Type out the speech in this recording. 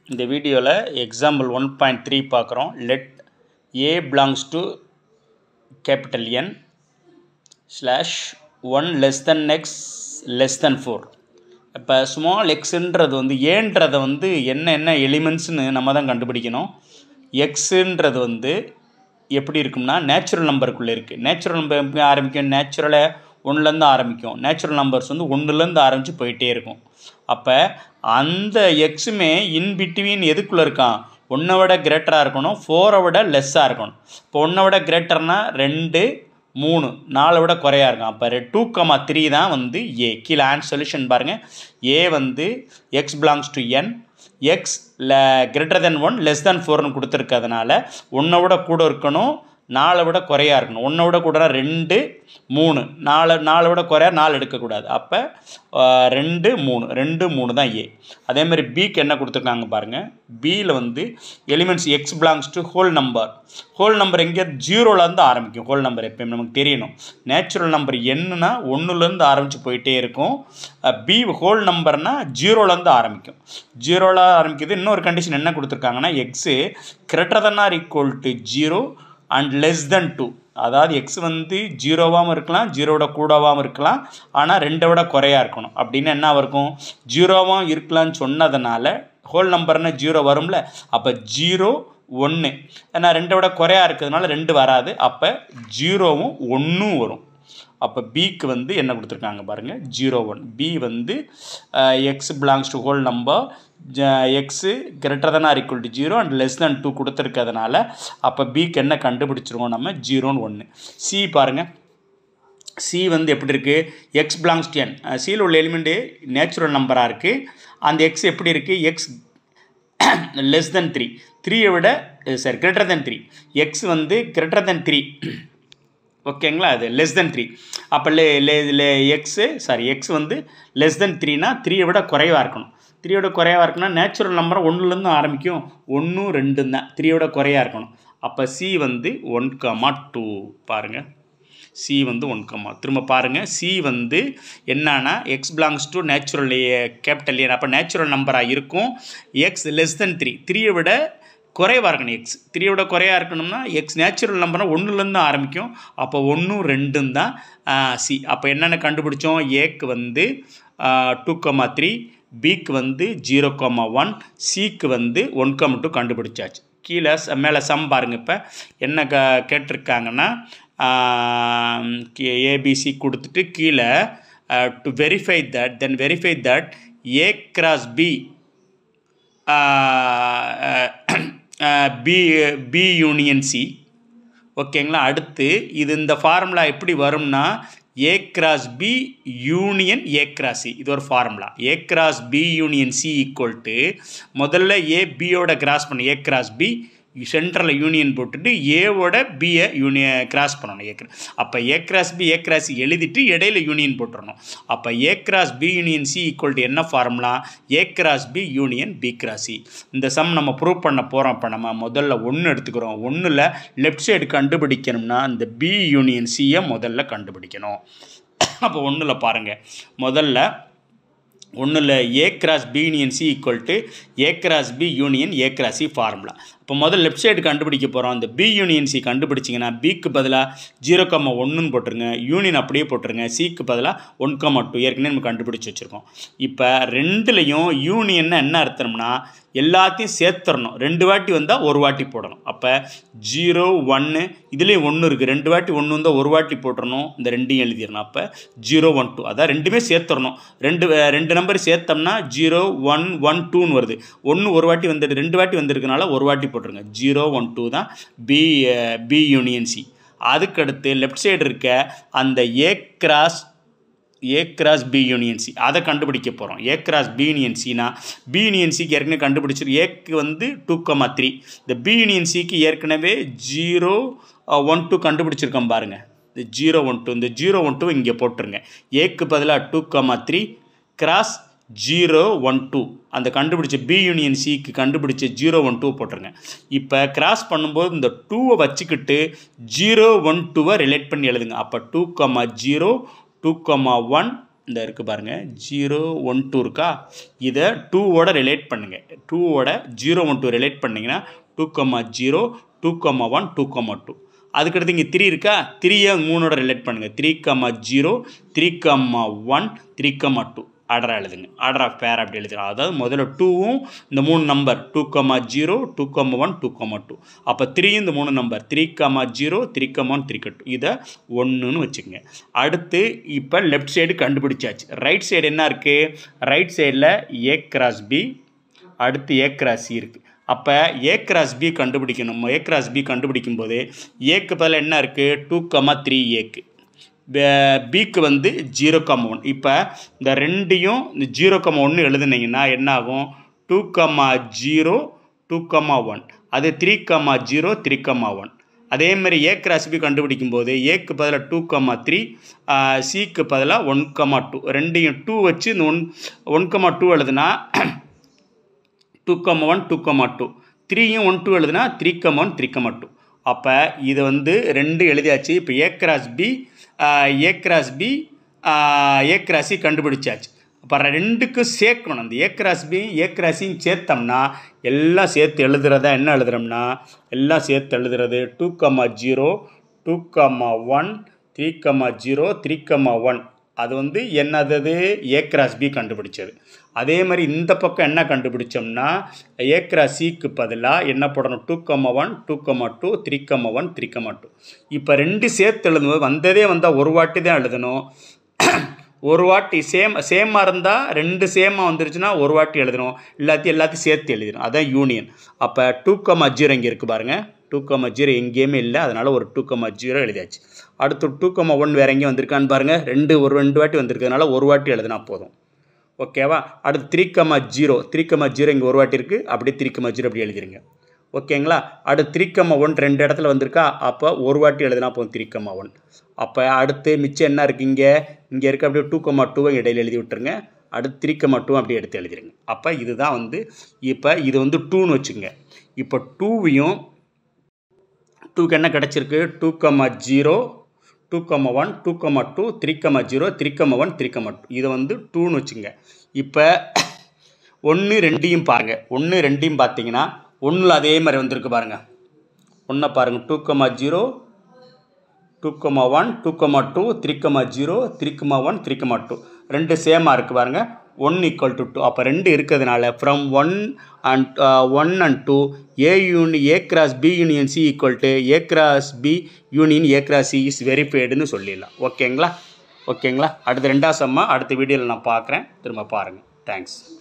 இந்த வீடியோவில் example one point three பார்க்குறோம் let A belongs to capital N slash one less than X less than four இப்போ small எக்ஸுன்றது வந்து ஏன்றதை வந்து என்ன என்ன எலிமெண்ட்ஸ்னு நம்ம தான் கண்டுபிடிக்கணும் எக்ஸுன்றது வந்து எப்படி இருக்கும்னா நேச்சுரல் நம்பருக்குள்ளே இருக்குது நேச்சுரல் நம்பர் எப்படி ஆரம்பிக்கும் நேச்சுரலாக ஒன்றுலேருந்து ஆரம்பிக்கும் நேச்சுரல் நம்பர்ஸ் வந்து ஒன்றுலேருந்து ஆரம்பித்து போயிட்டே இருக்கும் அப்போ அந்த எக்ஸுமே இன் பிட்வீன் எதுக்குள்ளே இருக்கான் ஒன்றை விட கிரேட்டராக இருக்கணும் ஃபோரை விட லெஸ்ஸாக இருக்கணும் இப்போ ஒன்றை விட கிரேட்டர்னால் ரெண்டு மூணு நாலை விட குறையா இருக்கும் அப்போ டூ கமா த்ரீ தான் வந்து ஏ கீழே ஆன்ஸ் சொல்யூஷன் பாருங்கள் ஏ வந்து X belongs to N X ல greater than one less than ஃபோர்னு கொடுத்துருக்கறதுனால ஒன்றை விட கூட இருக்கணும் நாலை விட குறையா இருக்கணும் ஒன்றை விட கூட ரெண்டு மூணு நாலு நாலை விட குறையா நாலு எடுக்கக்கூடாது அப்போ ரெண்டு மூணு ரெண்டு மூணு தான் ஏ அதேமாதிரி பிக்கு என்ன கொடுத்துருக்காங்க பாருங்கள் பியில் வந்து elements X belongs to whole number whole number எங்கே ஜீரோலேருந்து ஆரம்பிக்கும் ஹோல் நம்பர் எப்பயும் நமக்கு தெரியணும் நேச்சுரல் நம்பர் என்னன்னா ஒன்றுலேருந்து ஆரம்பித்து போயிட்டே இருக்கும் பி ஹோல் நம்பர்னால் ஜீரோலேருந்து ஆரம்பிக்கும் ஜீரோவில் ஆரம்பிக்குது இன்னொரு கண்டிஷன் என்ன கொடுத்துருக்காங்கன்னா X greater than or equal to zero and less than two அதாவது எக்ஸ் வந்து ஜீரோவாகவும் இருக்கலாம் ஜீரோவோட கூடவாகவும் இருக்கலாம் ஆனால் ரெண்டை விட குறையாக இருக்கணும் அப்படின்னு என்ன இருக்கும் ஜீரோவாகவும் இருக்கலாம்னு சொன்னதுனால ஹோல் நம்பர்னு ஜீரோ வரும்ல அப்போ ஜீரோ ஒன்று ஏன்னா ரெண்டை விட குறையாக இருக்கிறதுனால ரெண்டு வராது அப்போ ஜீரோவும் ஒன்றும் வரும் அப்போ பிக்கு வந்து என்ன கொடுத்துருக்காங்க பாருங்கள் ஜீரோ ஒன் பி வந்து X belongs to whole number X greater than or equal to zero and less than two கொடுத்துருக்கிறதுனால அப்போ பிக்கு என்ன கண்டுபிடிச்சிருவோம் நம்ம ஜீரோன்னு ஒன்று சி பாருங்கள் சி வந்து எப்படி இருக்குது எக்ஸ் பிலாங்ஸ் டு என் சியில் உள்ள எலிமெண்ட்டு நேச்சுரல் நம்பராக இருக்குது அந்த எக்ஸ் எப்படி இருக்குது எக்ஸ் லெஸ் தென் த்ரீ த்ரீயை விட sorry greater than three X வந்து கிரேட்டர் தென் த்ரீ ஓகேங்களா அது லெஸ் தென் த்ரீ அப்போ லே லே எக்ஸு சாரி எக்ஸ் வந்து லெஸ் தென் த்ரீனா த்ரீயை விட குறைவாக இருக்கணும் த்ரீயோட குறைவாக இருக்குன்னா நேச்சுரல் நம்பர் ஒன்றுலேருந்து ஆரம்பிக்கும் ஒன்று ரெண்டு தான் த்ரீயோட குறையாக இருக்கணும் அப்போ சி வந்து ஒன் கமா டூ பாருங்கள் சி வந்து ஒன் கமா திரும்ப பாருங்கள் சி வந்து என்னன்னா X belongs to natural capital N அப்போ நேச்சுரல் நம்பராக இருக்கும் எக்ஸ் லெஸ் தென் த்ரீ த்ரீயை விட குறைவாக இருக்கணும் எக்ஸ் த்ரீயோட குறையாக இருக்கணும்னா எக்ஸ் நேச்சுரல் நம்பர்னா ஒன்றுலேருந்து ஆரம்பிக்கும் அப்போ ஒன்றும் ரெண்டும் தான் சி அப்போ என்னென்ன கண்டுபிடிச்சோம் ஏக்கு வந்து டூ கமா த்ரீ பிக்கு வந்து ஜீரோ கமா ஒன் சிக்கு வந்து ஒன் கமா டூ கண்டுபிடிச்சாச்சு கீழே மேலே சம் பாருங்கள் இப்போ என்ன க கேட்டிருக்காங்கன்னா ஏபிசி கொடுத்துட்டு கீழே to verify that then verify that A cross B B B union C ஓகேங்களா அடுத்து இது இந்த ஃபார்முலா எப்படி வரும்னா A cross B union A cross C இது ஒரு formula A cross B union C equal to முதல்ல ஏ பியோட கிராஸ் பண்ண ஏ கிராஸ் பி சென்ட்ரலில் யூனியன் போட்டுட்டு ஏவோட பியை யூனிய கிராஸ் பண்ணணும் ஏ அப்போ A cross B A cross எழுதிட்டு இடையில யூனியன் போட்டுறணும் அப்போ A cross B union C equal to என்ன formula A cross B union B cross C இந்த சம் நம்ம ப்ரூவ் பண்ண போகிறோம் இப்போ நம்ம முதல்ல ஒன்று எடுத்துக்கிறோம் ஒன்றில் லெஃப்ட் சைடு கண்டுபிடிக்கணும்னா இந்த பி யூனியன் சியை முதல்ல கண்டுபிடிக்கணும் அப்போ ஒன்றில் பாருங்கள் முதல்ல ஒன்றில் A cross B union C equal to A cross B union A cross C formula இப்போ முதல் லெஃப்ட் சைடு கண்டுபிடிக்க போகிறோம் அந்த பி யூனியன் சி கண்டுபிடிச்சிங்கன்னா பிக்கு பதிலாக ஜீரோ கம்மா ஒன்றுன்னு போட்டுருங்க யூனியன் அப்படியே போட்டுருங்க சிக்கு பதிலாக ஒன் கம்மா டூ ஏற்கனவே நம்ம கண்டுபிடிச்சி வச்சுருக்கோம் இப்போ ரெண்டுலேயும் யூனியன் என்ன அர்த்தம்னா எல்லாத்தையும் சேர்த்துடணும் ரெண்டு வாட்டி வந்தால் ஒரு வாட்டி போடணும் அப்போ ஜீரோ ஒன்று இதுலேயும் ஒன்று இருக்குது ரெண்டு வாட்டி ஒன்று வந்தால் ஒரு வாட்டி போட்டுறணும் இந்த ரெண்டையும் எழுதிடணும் அப்போ ஜீரோ ஒன் டூ அதான் ரெண்டுமே சேர்த்துடணும் ரெண்டு ரெண்டு நம்பர் சேர்த்தோம்னா ஜீரோ ஒன் ஒன் டூன்னு வருது ஒன்று ஒரு வாட்டி வந்துடு ரெண்டு வாட்டி வந்திருக்கனால ஒரு வாட்டி போட்டுருங்க ஜீரோ ஒன் டூ தான் பி பி யூனியன் சி அதுக்கடுத்து லெஃப்ட் சைடு இருக்க அந்த A cross A cross B union C அதை கண்டுபிடிக்க போகிறோம் ஏ கிராஸ் பி யூனியன் சினா பி யூனியன் சிக்கு ஏற்கனவே கண்டுபிடிச்சிரு ஏக்கு வந்து டூ கமா த்ரீ இந்த பி யூனியன் சிக்கு ஏற்கனவே ஜீரோ ஒன் டூ கண்டுபிடிச்சிருக்கோம் பாருங்கள் இந்த ஜீரோ ஒன் டூ இந்த ஜீரோ ஒன் டூ இங்கே போட்டுருங்க ஏக்கு பதிலாக two comma three cross zero one two அந்த கண்டுபிடிச்ச பி யூனியன் சிக்கு கண்டுபிடிச்ச ஜீரோ ஒன் டூ போட்டுருங்க இப்போ கிராஸ் பண்ணும்போது இந்த டூவை வச்சுக்கிட்டு ஜீரோ ஒன் டூவை ரிலேட் பண்ணி எழுதுங்க அப்போ two comma zero two comma one இந்த இருக்குது பாருங்கள் ஜீரோ ஒன் டூ இருக்கா இதை டூவோட ரிலேட் பண்ணுங்கள் டூவோட ஜீரோ ஒன் டூ ரிலேட் பண்ணிங்கன்னா two comma zero two comma one two comma two அதுக்கடுத்து இங்கே த்ரீ இருக்கா த்ரீயை மூணோட ரிலேட் பண்ணுங்கள் three comma zero three comma one three comma two ஆர்டராக எழுதுங்க ஆர்டர் ஆஃப் பேர் அப்படி எழுதுங்க அதாவது முதல்ல டூவும் இந்த மூணு number two comma zero two comma one two comma two அப்போ த்ரீ இந்த மூணு number three comma zero three comma one three two இதை ஒன்றுன்னு வச்சுக்கோங்க அடுத்து இப்போ லெஃப்ட் சைடு கண்டுபிடிச்சாச்சு ரைட் சைடு என்ன இருக்குது ரைட் சைடில் ஏ கிராஸ் பி அடுத்து ஏ கிராஸ் சி இருக்குது அப்போ ஏ கிராஸ் பி கண்டுபிடிக்கணும் ஏ கிராஸ் பி கண்டுபிடிக்கும் போது ஏக்கு பதில் என்ன இருக்குது டூ கம்மா த்ரீ ஏக்கு பிக்கு வந்து ஜீரோ கம்மா ஒன் இப்போ இந்த ரெண்டையும் இந்த ஜீரோ கம்மா ஒன்று எழுதுனீங்கன்னா என்ன ஆகும் two comma zero two comma one அது three comma zero three comma one அதே மாதிரி ஏ கிராஸ் பி கண்டுபிடிக்கும் போது ஏக்கு பதிலாக டூ கம்மா த்ரீ சிக்கு பதிலாக ஒன் கம்மா டூ ரெண்டையும் டூ வச்சு இந்த ஒன் ஒன் கம்மா டூ எழுதுனா two comma one two comma two த்ரீயும் ஒன் டூ எழுதுனா three comma one three comma two அப்போ இது வந்து ரெண்டு எழுதியாச்சு இப்போ A cross B A cross B A கிராஸி கண்டுபிடிச்சாச்சு அப்போ ரெண்டுக்கும் சேர்க்கணும் அந்த ஏ கிராஸ் பி ஏ கிராஸியும் சேர்த்தோம்னா எல்லாம் சேர்த்து எழுதுறதா என்ன எழுதுறோம்னா எல்லாம் சேர்த்து எழுதுறது two comma zero two comma one three comma zero three comma one அது வந்து என்னது ஏ கிராஸ் பி கண்டுபிடிச்சது அதே மாதிரி இந்த பக்கம் என்ன கண்டுபிடிச்சோம்னா ஏ கிராஸ் சிக்கு பதிலாக என்ன போடணும் two comma one two comma two three comma one three comma two இப்போ ரெண்டு சேர்த்து எழுதும்போது வந்ததே வந்தால் ஒரு வாட்டி தான் எழுதணும் ஒரு வாட்டி சேம் சேமாக இருந்தால் ரெண்டு சேமாக வந்துருச்சுன்னா ஒரு வாட்டி எழுதணும் எல்லாத்தையும் எல்லாத்தையும் சேர்த்து எழுதிடும் அதான் யூனியன் அப்போ டூ கம்மா ஜீரோ இங்கே இருக்குது பாருங்கள் டூ கம்மா ஜீரோ எங்கேயுமே இல்லை அதனால் ஒரு டூ கம்மா ஜீரோ எழுதியாச்சு அடுத்து டூ கம்மா ஒன் வேறு எங்கேயும் வந்திருக்கான்னு பாருங்கள் ரெண்டு ஒரு ரெண்டு வாட்டி வந்திருக்கிறதுனால ஒரு வாட்டி எழுதினா போதும் ஓகேவா அடுத்து three comma zero three comma zero இங்கே ஒரு வாட்டி இருக்குது அப்படியே த்ரீ கம்மா ஜீரோ அப்படி எழுதிருங்க ஓகேங்களா அடுத்து த்ரீ கம்மா ஒன் ரெண்டு இடத்துல வந்திருக்கா அப்போ ஒரு வாட்டி எழுதினா போதும் த்ரீ கம்மா ஒன் அப்போ அடுத்து மிச்சம் என்ன இருக்குது இங்கே இங்கே இருக்க அப்படியே டூ கம்மா டூவை இடையில எழுதி விட்டுருங்க அடுத்து த்ரீ கம்மா டூ அப்படியே எடுத்து எழுதிருங்க அப்போ இதுதான் வந்து இப்போ இது வந்து டூன்னு வச்சுங்க இப்போ டூவையும் டூக்கு என்ன கிடச்சிருக்கு two comma zero two comma one two comma two three comma zero three comma one three comma two இதை வந்து டூன்னு வச்சுங்க இப்போ ஒன்று ரெண்டையும் பாருங்கள் ஒன்று ரெண்டையும் பார்த்தீங்கன்னா ஒன்றில் அதே மாதிரி வந்திருக்கு பாருங்கள் ஒன்றை பாருங்கள் two comma zero two comma one two comma two three comma zero three comma one three comma two ரெண்டு சேமாக இருக்குது பாருங்கள் ஒன் ஈக்குவல் டு டூ அப்போ ரெண்டு இருக்கிறதுனால from one and one and two A யூனி A cross B union C equal to A cross B union A cross C is வெரிஃபைடுன்னு சொல்லிடலாம் ஓகேங்களா ஓகேங்களா அடுத்த ரெண்டாவது சம்மா அடுத்த வீடியோவில் நான் பார்க்குறேன் திரும்ப பாருங்கள் தேங்க்ஸ்